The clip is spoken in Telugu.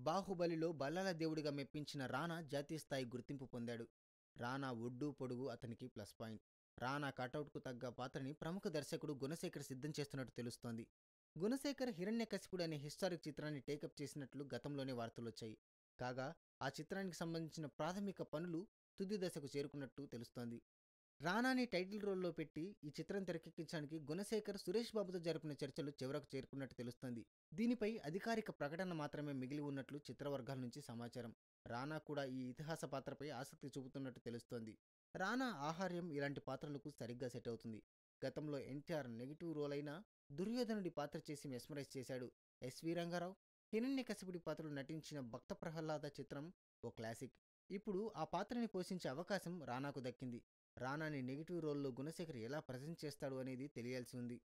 బాహుబలిలో బల్లాల దేవుడిగా మెప్పించిన రానా జాతీయ స్థాయి గుర్తింపు పొందాడు రానా ఒడ్డు పొడుగు అతనికి ప్లస్ పాయింట్ రానా కటౌట్కు తగ్గ పాత్రని ప్రముఖ దర్శకుడు గుణశేఖర్ సిద్ధం చేస్తున్నట్టు తెలుస్తోంది గుణశేఖర్ హిరణ్యకశిపుడు అనే హిస్టారిక్ చిత్రాన్ని టేకప్ చేసినట్లు గతంలోనే వార్తలొచ్చాయి కాగా ఆ చిత్రానికి సంబంధించిన ప్రాథమిక పనులు తుది దశకు చేరుకున్నట్టు తెలుస్తోంది రానాని టైటిల్ రోల్లో పెట్టి ఈ చిత్రం తెరకెక్కించడానికి గుణశేఖర్ సురేష్ బాబుతో జరిపిన చర్చలు చివరకు చేరుకున్నట్టు తెలుస్తోంది దీనిపై అధికారిక ప్రకటన మాత్రమే మిగిలి ఉన్నట్లు చిత్రవర్గాల నుంచి సమాచారం రానా కూడా ఈ ఇతిహాస పాత్రపై ఆసక్తి చూపుతున్నట్టు తెలుస్తోంది రానా ఆహార్యం ఇలాంటి పాత్రలకు సరిగ్గా సెట్ అవుతుంది గతంలో ఎన్టీఆర్ నెగిటివ్ రోల్ అయినా దుర్యోధనుడి పాత్ర చేసి మెస్మరైజ్ చేశాడు ఎస్వి రంగారావు హిరణ్యకశిపుడి పాత్రలో నటించిన భక్త ప్రహ్లాద చిత్రం ఓ క్లాసిక్ ఇప్పుడు ఆ పాత్రని పోషించే అవకాశం రానాకు దక్కింది రానాని నెగిటివ్ రోల్లో గుణశేఖర్ ఎలా ప్రజెంట్ చేస్తాడు అనేది తెలియాల్సి ఉంది